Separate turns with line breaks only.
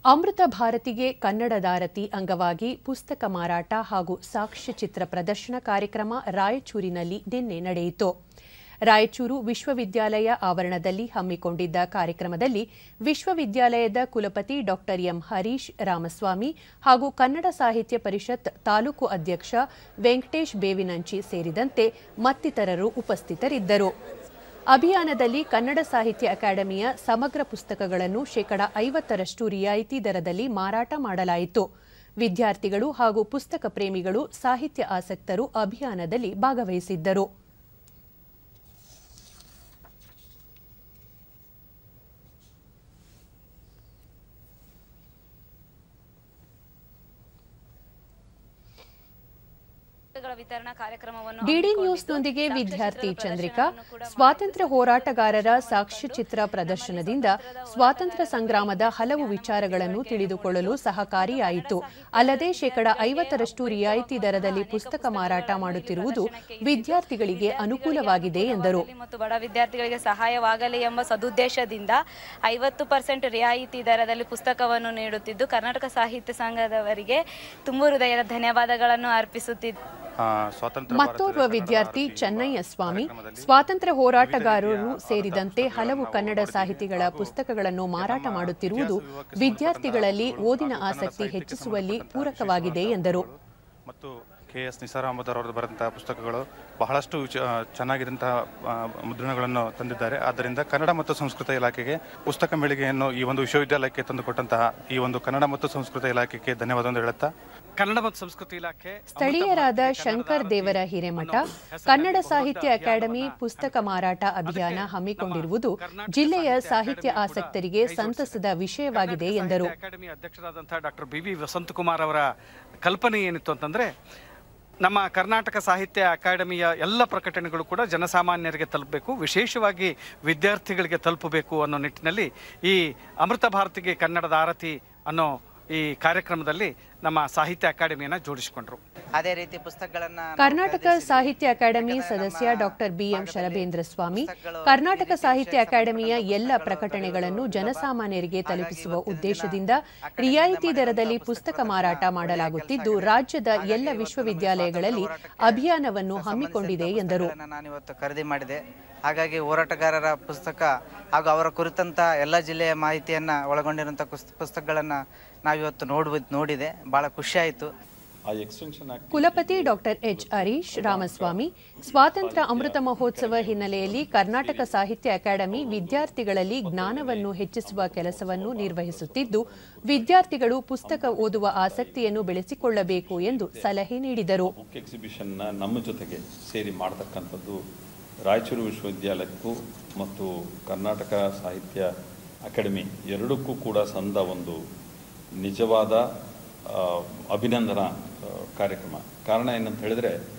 ಅಮೃತ ಭಾರತಿಗೆ ಕನ್ನಡದಾರತಿ ಅಂಗವಾಗಿ ಪುಸ್ತಕ ಮಾರಾಟ ಹಾಗೂ ಸಾಕ್ಷ್ಯಚಿತ್ರ ಪ್ರದರ್ಶನ ಕಾರ್ಯಕ್ರಮ ರಾಯಚೂರಿನಲ್ಲಿ ನಿನ್ನೆ ನಡೆಯಿತು ರಾಯಚೂರು ವಿಶ್ವವಿದ್ಯಾಲಯ ಆವರಣದಲ್ಲಿ ಹಮ್ಮಿಕೊಂಡಿದ್ದ ಕಾರ್ಯಕ್ರಮದಲ್ಲಿ ವಿಶ್ವವಿದ್ಯಾಲಯದ ಕುಲಪತಿ ಡಾ ಎಂ ಹರೀಶ್ ರಾಮಸ್ವಾಮಿ ಹಾಗೂ ಕನ್ನಡ ಸಾಹಿತ್ಯ ಪರಿಷತ್ ತಾಲೂಕು ಅಧ್ಯಕ್ಷ ವೆಂಕಟೇಶ್ ಬೇವಿನಂಚಿ ಸೇರಿದಂತೆ ಮತ್ತಿತರರು ಉಪಸ್ಥಿತರಿದ್ದರು ಅಭಿಯಾನದಲ್ಲಿ ಕನ್ನಡ ಸಾಹಿತ್ಯ ಅಕಾಡೆಮಿಯ ಸಮಗ್ರ ಪುಸ್ತಕಗಳನ್ನು ಶೇಕಡ ಐವತ್ತರಷ್ಟು ರಿಯಾಯಿತಿ ದರದಲ್ಲಿ ಮಾರಾಟ ಮಾಡಲಾಯಿತು ವಿದ್ಯಾರ್ಥಿಗಳು ಹಾಗೂ ಪುಸ್ತಕ ಪ್ರೇಮಿಗಳು ಸಾಹಿತ್ಯ ಆಸಕ್ತರು ಅಭಿಯಾನದಲ್ಲಿ ಭಾಗವಹಿಸಿದ್ದರು
ವಿತರಣಾ ಕಾರ್ಯಕ್ರಮವನ್ನು
ಡಿಡಿ ನ್ಯೂಸ್ನೊಂದಿಗೆ ವಿದ್ಯಾರ್ಥಿ ಚಂದ್ರಿಕಾ ಸ್ವಾತಂತ್ರ್ಯ ಹೋರಾಟಗಾರರ ಸಾಕ್ಷ್ಯಚಿತ್ರ ಪ್ರದರ್ಶನದಿಂದ ಸ್ವಾತಂತ್ರ್ಯ ಸಂಗ್ರಾಮದ ಹಲವು ವಿಚಾರಗಳನ್ನು ತಿಳಿದುಕೊಳ್ಳಲು ಸಹಕಾರಿಯಾಯಿತು ಅಲ್ಲದೆ ಶೇಕಡ ಐವತ್ತರಷ್ಟು ರಿಯಾಯಿತಿ ದರದಲ್ಲಿ ಪುಸ್ತಕ ಮಾರಾಟ ಮಾಡುತ್ತಿರುವುದು ವಿದ್ಯಾರ್ಥಿಗಳಿಗೆ ಅನುಕೂಲವಾಗಿದೆ ಎಂದರು
ಮತ್ತು ಬಡ ವಿದ್ಯಾರ್ಥಿಗಳಿಗೆ ಸಹಾಯವಾಗಲಿ ಎಂಬ ಸದುದ್ದೇಶದಿಂದ ಐವತ್ತು ಪರ್ಸೆಂಟ್ ರಿಯಾಯಿತಿ ದರದಲ್ಲಿ ಪುಸ್ತಕವನ್ನು ನೀಡುತ್ತಿದ್ದು ಕರ್ನಾಟಕ ಸಾಹಿತ್ಯ ಸಂಘದವರಿಗೆ ತುಂಬು ಹೃದಯದ ಧನ್ಯವಾದಗಳನ್ನು ಅರ್ಪಿಸುತ್ತಿದ್ದು
ಆ, ಸ್ವಾತಂತ್ರ್ಯ
ಮತ್ತೋರ್ವ ವಿದ್ಯಾರ್ಥಿ ಚೆನ್ನಯ್ಯ ಸ್ವಾಮಿ ಸ್ವಾತಂತ್ರ್ಯ ಹೋರಾಟಗಾರರು ಸೇರಿದಂತೆ ಹಲವು ಕನ್ನಡ ಸಾಹಿತಿಗಳ ಪುಸ್ತಕಗಳನ್ನು ಮಾರಾಟ ಮಾಡುತ್ತಿರುವುದು ವಿದ್ಯಾರ್ಥಿಗಳಲ್ಲಿ ಓದಿನ ಆಸಕ್ತಿ ಹೆಚ್ಚಿಸುವಲ್ಲಿ ಪೂರಕವಾಗಿದೆ ಎಂದರು
ಮತ್ತು ಕೆ ಎಸ್ ನಿಸಾರ್ ಅಹಮದ್ ಅವರು ಬರೆದಂತಹ ಪುಸ್ತಕಗಳು ಬಹಳಷ್ಟು ವಿಚ- ಆ, ಚೆನ್ನಾಗಿದ್ದಂತಹ ಆ, ಮುದ್ರಣಗಳನ್ನು ತಂದಿದ್ದಾರೆ ಆದ್ದರಿಂದ ಕನ್ನಡ ಮತ್ತು ಸಂಸ್ಕೃತ ಇಲಾಖೆಗೆ ಪುಸ್ತಕ ಮಳಿಗೆಯನ್ನು ಈ ಒಂದು ವಿಶ್ವವಿದ್ಯಾಲಯಕ್ಕೆ ತಂದುಕೊಟ್ಟಂತಹ ಈ ಒಂದು ಕನ್ನಡ ಮತ್ತು ಸಂಸ್ಕೃತ ಇಲಾಖೆಗೆ ಧನ್ಯವಾದವನ್ನು ಹೇಳುತ್ತಾ
ಕನ್ನಡ ಮತ್ತು ಸಂಸ್ಕೃತಿ ಇಲಾಖೆ
ಸ್ಥಳೀಯರಾದ ಶಂಕರ್ ದೇವರ ಹಿರೇಮಠ ಕನ್ನಡ ಸಾಹಿತ್ಯ ಅಕಾಡೆಮಿ ಪುಸ್ತಕ ಮಾರಾಟ ಅಭಿಯಾನ ಹಮ್ಮಿಕೊಂಡಿರುವುದು ಜಿಲ್ಲೆಯ ಸಾಹಿತ್ಯ ಆಸಕ್ತರಿಗೆ ಸಂತಸದ ವಿಷಯವಾಗಿದೆ ಎಂದರು
ಅಕಾಡೆಮಿ ಅಧ್ಯಕ್ಷರಾದಂತಹ ಡಾಕ್ಟರ್ ಬಿ ವಿ ವಸಂತಕುಮಾರ್ ಅವರ ಕಲ್ಪನೆ ಏನಿತ್ತು ಅಂತಂದ್ರೆ ನಮ್ಮ ಕರ್ನಾಟಕ ಸಾಹಿತ್ಯ ಅಕಾಡೆಮಿಯ ಎಲ್ಲ ಪ್ರಕಟಣೆಗಳು ಕೂಡ ಜನಸಾಮಾನ್ಯರಿಗೆ ತಲುಪಬೇಕು ವಿಶೇಷವಾಗಿ ವಿದ್ಯಾರ್ಥಿಗಳಿಗೆ ತಲುಪಬೇಕು ಅನ್ನೋ ನಿಟ್ಟಿನಲ್ಲಿ ಈ ಅಮೃತ ಭಾರತಿಗೆ ಕನ್ನಡದ ಆರತಿ ಅನ್ನೋ ಈ ಕಾರ್ಯಕ್ರಮದಲ್ಲಿ ನಮ್ಮ ಸಾಹಿತ್ಯ ಅಕಾಡೆಮಿಯನ್ನ ಜೋಡಿಸಿಕೊಂಡ್ರು
ಅದೇ ರೀತಿ ಪುಸ್ತಕಗಳನ್ನ ನಾವು
ಕರ್ನಾಟಕ
ಖರೀದಿಸಿ
ಸಾಹಿತ್ಯ ಅಕಾಡೆಮಿ ಸದಸ್ಯ ಡಾಕ್ಟರ್ ಬಿಎಂ ಶರಬೇಂದ್ರ ಸ್ವಾಮಿ ಕರ್ನಾಟಕ ಸಾಹಿತ್ಯ ಅಕಾಡೆಮಿಯ ಎಲ್ಲ ಪ್ರಕಟಣೆಗಳನ್ನು ಜನಸಾಮಾನ್ಯರಿಗೆ ತಲುಪಿಸುವ ಉದ್ದೇಶದಿಂದ ರಿಯಾಯಿತಿ ದರದಲ್ಲಿ ಪುಸ್ತಕ ಮಾರಾಟ ಮಾಡಲಾಗುತ್ತಿದ್ದು ರಾಜ್ಯದ ಎಲ್ಲ ವಿಶ್ವವಿದ್ಯಾಲಯಗಳಲ್ಲಿ ಅಭಿಯಾನವನ್ನು ಹಮ್ಮಿಕೊಂಡಿದೆ ಎಂದರು
ಪುಸ್ತಕಗಳನ್ನ ನಾನಿವತ್ತು ಖರೀದಿ ಮಾಡಿದೆ ಹಾಗಾಗಿ ಹೋರಾಟಗಾರರ ಪುಸ್ತಕ ಹಾಗೂ ಅವರ ಕುರಿತಂತ ಎಲ್ಲ ಜಿಲ್ಲೆಯ ಮಾಹಿತಿಯನ್ನ ಒಳಗೊಂಡಿರುವಂಥ ಪುಸ್ತಕಗಳನ್ನ ನಾವಿವತ್ತು ನೋಡ್ಬೋದು ನೋಡಿದೆ ಬಹಳ ಖುಷಿ ಆಯಿತು
ಆ ಎಕ್ಸ್ಟೆನ್ಷನ್ ಆಕ್ಟ್
ಕುಲಪತಿ ಡಾಕ್ಟರ್ ಎಚ್ ಹರೀಶ್ ರಾಮಸ್ವಾಮಿ ಸ್ವಾತಂತ್ರ್ಯ ಅಮೃತ ಮಹೋತ್ಸವ ಹಿನ್ನೆಲೆಯಲ್ಲಿ ಕರ್ನಾಟಕ ಸಾಹಿತ್ಯ ಅಕಾಡೆಮಿ ವಿದ್ಯಾರ್ಥಿಗಳಲ್ಲಿ ಜ್ಞಾನವನ್ನು ಹೆಚ್ಚಿಸುವ ಕೆಲಸವನ್ನು ನಿರ್ವಹಿಸುತ್ತಿದ್ದು ವಿದ್ಯಾರ್ಥಿಗಳು ಪುಸ್ತಕ ಓದುವ ಆಸಕ್ತಿಯನ್ನು ಬೆಳೆಸಿಕೊಳ್ಳಬೇಕು ಎಂದು ಸಲಹೆ ನೀಡಿದರು
ಬುಕ್ ಎಕ್ಸಿಬಿಷನ್ನ ನಮ್ಮ ಜೊತೆಗೆ ಸೇರಿ ಮಾಡತಕ್ಕಂಥದ್ದು ರಾಯಚೂರು ವಿಶ್ವವಿದ್ಯಾಲಯಕ್ಕೂ ಮತ್ತು ಕರ್ನಾಟಕ ಸಾಹಿತ್ಯ ಅಕಾಡೆಮಿ ಎರಡಕ್ಕೂ ಕೂಡ ಸಂದ ಒಂದು ನಿಜವಾದ ಆ, ಅಭಿನಂದನಾ ಆ, ಕಾರ್ಯಕ್ರಮ ಕಾರಣ ಏನಂತ ಹೇಳಿದ್ರೆ